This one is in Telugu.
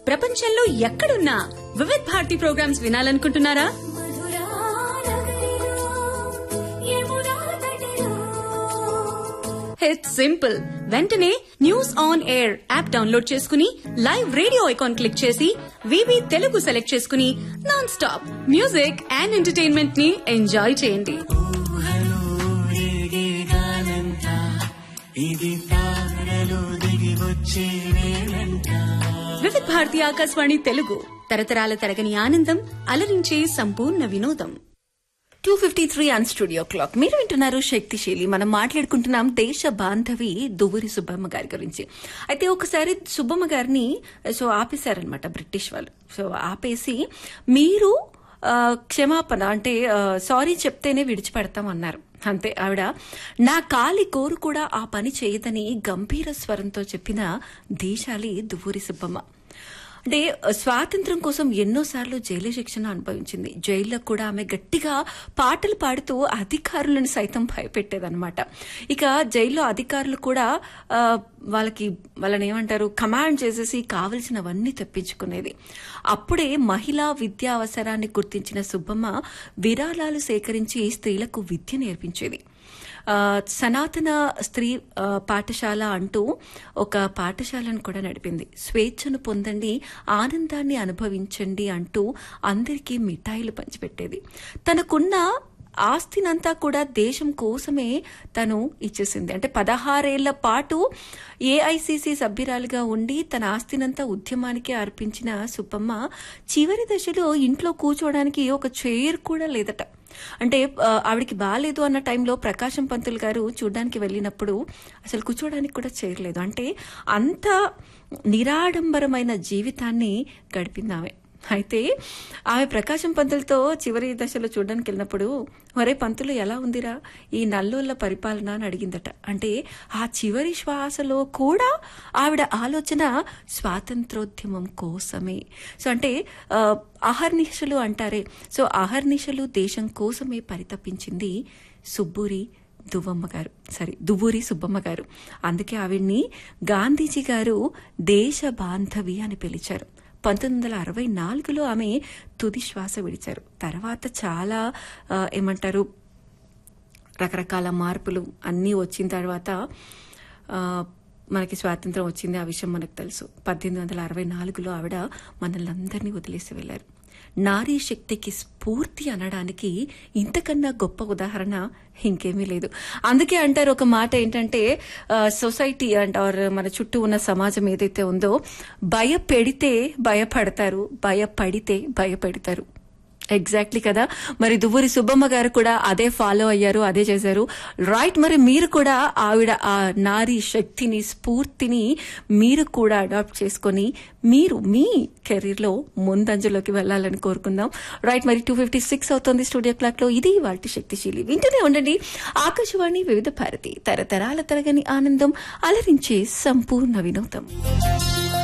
ప్రపంచంలో ఎక్కడున్నా వివిధ్ భారతి ప్రోగ్రామ్స్ వినాలనుకుంటున్నారా ఇట్స్ సింపుల్ వెంటనే news on air app download చేసుకుని లైవ్ రేడియో ఐకాన్ క్లిక్ చేసి వివి తెలుగు సెలెక్ట్ చేసుకుని non stop music and entertainment ని ఎంజాయ్ చేయండి వివిధ భారతి ఆకాశవాణి తెలుగు తరతరాల తరగని ఆనందం అలరించే సంపూర్ణ వినోదం two fifty three on studio clock మీరు వింటున్నారు శక్తిశీలి మనం మాట్లాడుకుంటున్నాం దేశ బాంధవి దువ్వూరి సుబ్బమ్మ గారి గురించి అయితే ఒకసారి సుబ్బమ్మ గారిని సో ఆపేశారనమాట బ్రిటిష్ వాళ్ళు సో ఆపేసి మీరు ఆ, క్షమాపణ అంటే సారీ చెప్తేనే విడిచిపెడతాం అన్నారు అంతే ఆవిడ నా కాలి కోరు కూడా ఆ పని చేయదని గంభీర స్వరంతో చెప్పిన దేశాలి దువ్వూరి సుబ్బమ్మ అంటే స్వాతంత్రం కోసం ఎన్నోసార్లు జైలు శిక్షణ అనుభవించింది జైల్లో కూడా ఆమె గట్టిగా పాటలు పాడుతూ అధికారులను సైతం భయపెట్టేదన్నమాట ఇక జైల్లో అధికారులు కూడా ఆ, వాళ్ళకి వాళ్ళని ఏమంటారు కమాండ్ చేసేసి కావలసినవన్నీ తెప్పించుకునేది అప్పుడే మహిళా విద్యా అవసరాన్ని గుర్తించిన సుబ్బమ్మ విరాళాలు సేకరించి స్త్రీలకు విద్య నేర్పించేది ఆ, సనాతన స్త్రీ ఆ, పాఠశాల అంటూ ఒక పాఠశాలను కూడా నడిపింది స్వేచ్ఛను పొందండి ఆనందాన్ని అనుభవించండి అంటూ అందరికీ మిఠాయిలు పంచిపెట్టేది తనకున్న ఆస్తినంతా కూడా దేశం కోసమే తను ఇచ్చేసింది అంటే పదహారేళ్ల పాటు ఏఐసిసి సభ్యురాలుగా ఉండి తన ఆస్తినంతా ఉద్యమానికి అర్పించిన సుబ్బమ్మ చివరి దశలో ఇంట్లో కూర్చోవడానికి ఒక చైర్ కూడా లేదట అంటే ఆ, ఆవిడికి బాగాలేదు అన్న టైంలో ప్రకాశం పంతులు గారు చూడ్డానికి వెళ్ళినప్పుడు అసలు కూర్చోవడానికి కూడా చేయలేదు అంటే అంత నిరాడంబరమైన జీవితాన్ని గడిపింది ఆమె అయితే ఆమె ప్రకాశం పంతులతో చివరి దశలో చూడడానికి వెళ్ళినప్పుడు మరే పంతులు ఎలా ఉందిరా ఈ నల్లోళ్ళ పరిపాలన అని అడిగిందట అంటే ఆ చివరి శ్వాసలో కూడా ఆవిడ ఆలోచన స్వాతంత్రోద్యమం కోసమే సో అంటే ఆ, అహర్నిశలు అంటారే సో అహర్నిశలు దేశం కోసమే పరితపించింది సుబ్బూరి దువ్వమ్మ గారు సారీ దువ్వూరి సుబ్బమ్మ గారు అందుకే ఆవిడ్ని గాంధీజీ గారు దేశ బాంధవి అని పిలిచారు పంతొమ్మిది వందల అరవై నాలుగులో ఆమె తుది శ్వాస విడిచారు తర్వాత చాలా ఆ, ఏమంటారు రకరకాల మార్పులు అన్నీ వచ్చిన తర్వాత ఆ, మనకి స్వాతంత్రం వచ్చింది ఆ విషయం మనకు తెలుసు పద్దెనిమిది వందల అరవై నాలుగులో ఆవిడ మనల్ని అందరినీ వదిలేసి వెళ్లారు నారీ శక్తికి స్ఫూర్తి అనడానికి ఇంతకన్నా గొప్ప ఉదాహరణ ఇంకేమీ లేదు అందుకే అంటారు ఒక మాట ఏంటంటే సొసైటీ అండ్ ఆర్ మన చుట్టూ ఉన్న సమాజం ఏదైతే ఉందో భయపెడితే భయపడతారు భయపడితే భయపెడతారు ఎగ్జాక్ట్లీ కదా మరి దువ్వూరి సుబ్బమ్మ గారు కూడా అదే ఫాలో అయ్యారు అదే చేశారు రైట్ మరి మీరు కూడా ఆవిడ ఆ నారీ శక్తిని స్ఫూర్తిని మీరు కూడా అడాప్ట్ చేసుకొని మీరు మీ కెరీర్ లో ముందంజలోకి వెళ్ళాలని కోరుకుందాం రైట్ మరి టూ ఫిఫ్టీ సిక్స్ అవుతుంది స్టూడియో క్లాక్ లో ఇది వాటి శక్తిశీలి వింటూనే ఉండండి ఆకాశవాణి వివిధ భారతి తరతరాల తరగని ఆనందం అలరించే సంపూర్ణ వినోదం